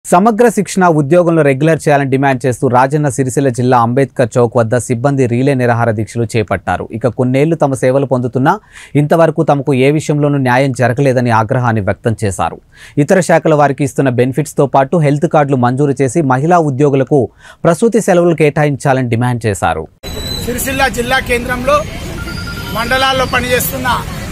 సమగ్ర శిక్షణ ఉద్యోగంలో రెగ్యులర్ చేయాలని డిమాండ్ చేస్తూ రాజన్న సిరిసిల్ల జిల్లా అంబేద్కర్ చౌక్ వద్ద సిబ్బంది రీలే నిరాహార దీక్షలు చేపట్టారు ఇక కొన్నేళ్లు తమ సేవలు పొందుతున్నా ఇంతవరకు తమకు ఏ విషయంలోనూ న్యాయం జరగలేదని ఆగ్రహాన్ని వ్యక్తం చేశారు ఇతర శాఖల వారికి ఇస్తున్న బెనిఫిట్స్తో పాటు హెల్త్ కార్డులు మంజూరు చేసి మహిళా ఉద్యోగులకు ప్రసూతి సెలవులు కేటాయించాలని డిమాండ్ చేశారు సిరిసిల్ల జిల్లా కేంద్రంలో మండలాల్లో పనిచేస్తున్న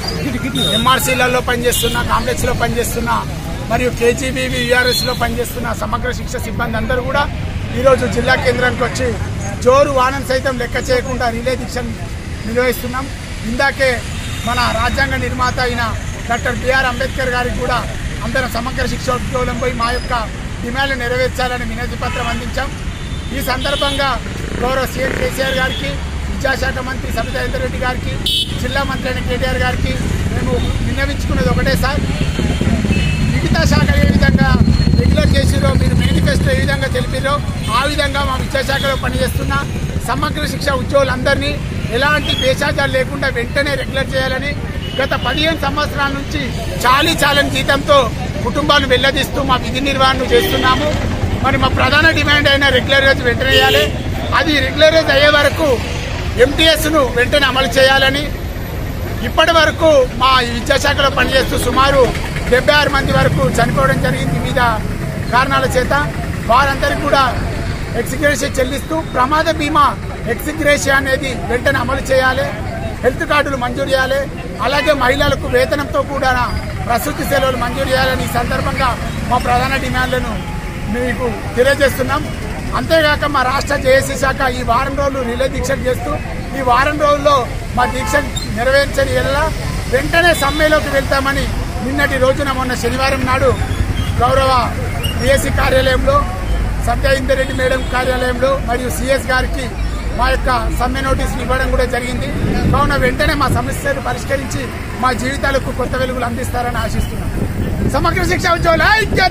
ఎంఆర్సీలలో పనిచేస్తున్న కాంప్లెక్స్ లో పనిచేస్తున్న మరియు కేజీబీవీ యూఆర్ఎస్ లో పనిచేస్తున్న సమగ్ర శిక్ష సిబ్బంది అందరూ కూడా ఈరోజు జిల్లా కేంద్రానికి వచ్చి జోరు వానం సైతం లెక్క చేయకుండా రిలే దీక్షను నిర్వహిస్తున్నాం ఇందాకే మన రాజ్యాంగ నిర్మాత అయిన డాక్టర్ బిఆర్ అంబేద్కర్ గారికి కూడా అందరం సమగ్ర శిక్ష ఉద్యోగం పోయి మా యొక్క డిమాండ్లు నెరవేర్చాలని వినతి పత్రం అందించాం ఈ సందర్భంగా గౌరవ సీఎం కేసీఆర్ గారికి విద్యాశాఖ మంత్రి సబితారేందర్ రెడ్డి గారికి జిల్లా మంత్రి అయిన కేటీఆర్ గారికి మేము విన్నవించుకున్నది ఒకటే సార్ మిగతా శాఖలు ఏ విధంగా రెగ్యులర్ చేసిరో మీరు మేనిఫెస్టో ఏ విధంగా తెలిపిరో ఆ విధంగా మా విద్యాశాఖలో పనిచేస్తున్న సమగ్ర శిక్ష ఉద్యోగులందరినీ ఎలాంటి పేశాచాలు లేకుండా వెంటనే రెగ్యులర్ చేయాలని గత పదిహేను సంవత్సరాల నుంచి చాలీ చాలని జీతంతో కుటుంబాలను వెల్లదీస్తూ మా విధి నిర్వహణ చేస్తున్నాము మరి మా ప్రధాన డిమాండ్ అయిన రెగ్యులరైజ్ వెంటనే చేయాలి అది రెగ్యులరైజ్ అయ్యే వరకు ఎంటీఎస్ను వెంటనే అమలు చేయాలని ఇప్పటి వరకు మా ఈ విద్యాశాఖలో పనిచేస్తూ సుమారు డెబ్బై ఆరు మంది వరకు చనిపోవడం జరిగింది వివిధ కారణాల చేత వారందరికీ కూడా ఎక్స్గ్రేషియా చెల్లిస్తూ ప్రమాద బీమా ఎక్స్గ్రేషియా అనేది వెంటనే అమలు చేయాలి హెల్త్ కార్డులు మంజూరు చేయాలి అలాగే మహిళలకు వేతనంతో కూడా ప్రసూతి సెలవులు మంజూరు చేయాలని ఈ సందర్భంగా మా ప్రధాన డిమాండ్లను మీకు తెలియజేస్తున్నాం అంతేగాక మా రాష్ట్ర జేఏసీ శాఖ ఈ వారం రోజులు రిలే దీక్షలు చేస్తూ ఈ వారం రోజుల్లో మా దీక్ష నెరవేర్చని ఎలా వెంటనే సమ్మెలోకి వెళ్తామని నిన్నటి రోజున మొన్న శనివారం నాడు గౌరవ డిఎస్సి కార్యాలయంలో సత్య ఇందర్ రెడ్డి మేడం కార్యాలయంలో మరియు సిఎస్ గారికి మా యొక్క సమ్మె నోటీసులు ఇవ్వడం కూడా జరిగింది కావున వెంటనే మా సమస్యలు పరిష్కరించి మా జీవితాలకు కొత్త వెలుగులు అందిస్తారని ఆశిస్తున్నాం సమగ్ర శిక్ష ఉద్యోగుల ఐక్యత